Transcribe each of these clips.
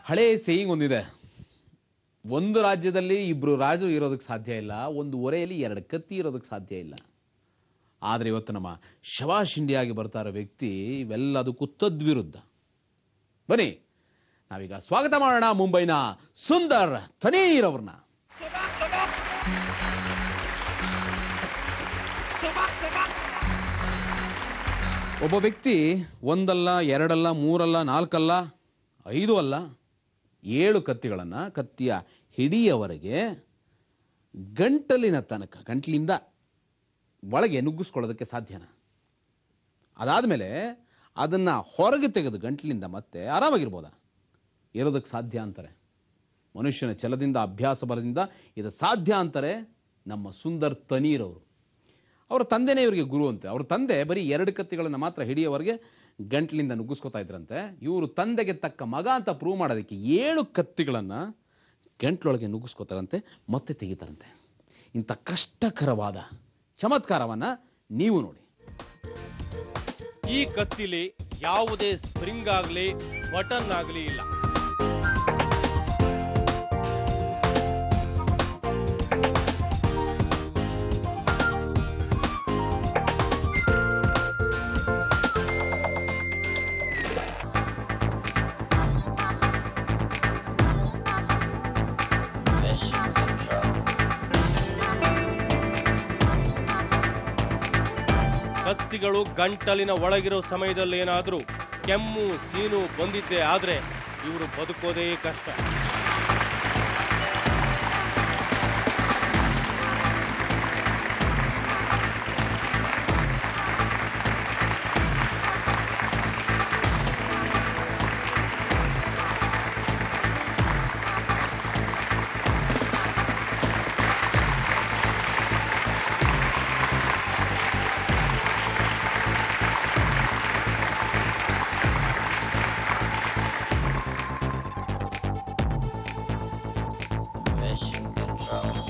ಹಳೆ ಸೇಯಿಂಗ್ ಒಂದಿದೆ ಒಂದು ರಾಜ್ಯದಲ್ಲಿ ಇಬ್ರು ರಾಜರು ಇರೋದಕ್ಕೆ ಸಾಧ್ಯ ಇಲ್ಲ ಒಂದು ಒರೆಯಲ್ಲಿ ಎರಡು ಕತ್ತಿ ಇರೋದಕ್ಕೆ ಸಾಧ್ಯ ಇಲ್ಲ ಆದರೆ ಇವತ್ತು ನಮ್ಮ ಶವಾಶ್ ಇಂಡಿಯಾಗಿ ಬರ್ತಾ ಇರೋ ವ್ಯಕ್ತಿ ಇವೆಲ್ಲದಕ್ಕೂ ತದ್ವಿರುದ್ಧ ಬನ್ನಿ ನಾವೀಗ ಸ್ವಾಗತ ಮಾಡೋಣ ಮುಂಬೈನ ಸುಂದರ್ ತನೀರ್ ಅವ್ರನ್ನ ಒಬ್ಬ ವ್ಯಕ್ತಿ ಒಂದಲ್ಲ ಎರಡಲ್ಲ ಮೂರಲ್ಲ ನಾಲ್ಕಲ್ಲ ಐದು ಅಲ್ಲ ಏಳು ಕತ್ತಿಗಳನ್ನು ಕತ್ತಿಯ ಹಿಡಿಯವರೆಗೆ ಗಂಟಲಿನ ತನಕ ಗಂಟಲಿಂದ ಒಳಗೆ ನುಗ್ಗಿಸ್ಕೊಳ್ಳೋದಕ್ಕೆ ಸಾಧ್ಯನಾ ಅದಾದಮೇಲೆ ಅದನ್ನು ಹೊರಗೆ ತೆಗೆದು ಗಂಟಲಿಂದ ಮತ್ತೆ ಆರಾಮಾಗಿರ್ಬೋದಾ ಇರೋದಕ್ಕೆ ಸಾಧ್ಯ ಅಂತಾರೆ ಮನುಷ್ಯನ ಛಲದಿಂದ ಅಭ್ಯಾಸ ಬಲದಿಂದ ಇದು ಸಾಧ್ಯ ಅಂತಾರೆ ನಮ್ಮ ಸುಂದರ್ ತನೀರ್ ಅವರು ಅವರ ತಂದೆನೇ ಇವರಿಗೆ ಗುರು ಅಂತೆ ಅವ್ರ ತಂದೆ ಬರೀ ಎರಡು ಕತ್ತಿಗಳನ್ನು ಮಾತ್ರ ಹಿಡಿಯೋವರೆಗೆ ಗಂಟ್ಲಿಂದ ನುಗ್ಗಿಸ್ಕೊತಾ ಇದ್ರಂತೆ ಇವರು ತಂದೆಗೆ ತಕ್ಕ ಮಗ ಅಂತ ಪ್ರೂವ್ ಮಾಡೋದಕ್ಕೆ ಏಳು ಕತ್ತಿಗಳನ್ನು ಗಂಟ್ಲೊಳಗೆ ನುಗ್ಗಿಸ್ಕೋತಾರಂತೆ ಮತ್ತೆ ತೆಗಿತಾರಂತೆ ಇಂಥ ಕಷ್ಟಕರವಾದ ಚಮತ್ಕಾರವನ್ನು ನೀವು ನೋಡಿ ಈ ಕತ್ತಿಲಿ ಯಾವುದೇ ಸ್ಪ್ರಿಂಗ್ ಆಗಲಿ ಬಟನ್ ಆಗಲಿ ಇಲ್ಲ ಕತ್ತಿಗಳು ಗಂಟಲಿನ ಒಳಗಿರೋ ಸಮಯದಲ್ಲಿ ಏನಾದರೂ ಕೆಮ್ಮು ಸೀನು ಬಂದಿದ್ದೆ ಆದ್ರೆ ಇವರು ಬದುಕೋದೇ ಕಷ್ಟ Mission control.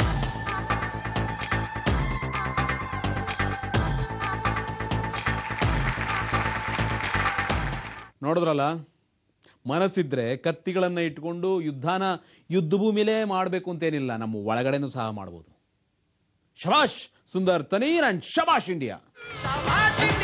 ನೋಡಿದ್ರಲ್ಲ ಮನಸ್ಸಿದ್ರೆ ಕತ್ತಿಗಳನ್ನು ಇಟ್ಕೊಂಡು ಯುದ್ಧನ ಯುದ್ಧ ಭೂಮಿಲೇ ಮಾಡಬೇಕು ಅಂತೇನಿಲ್ಲ ನಮ್ಮ ಒಳಗಡೆನೂ ಸಹ ಮಾಡ್ಬೋದು ಶಬಾಷ್ ಸುಂದರ್ ತನೀರ್ ಅಂಡ್ ಶಬಾಷ್ ಇಂಡಿಯಾ Shabash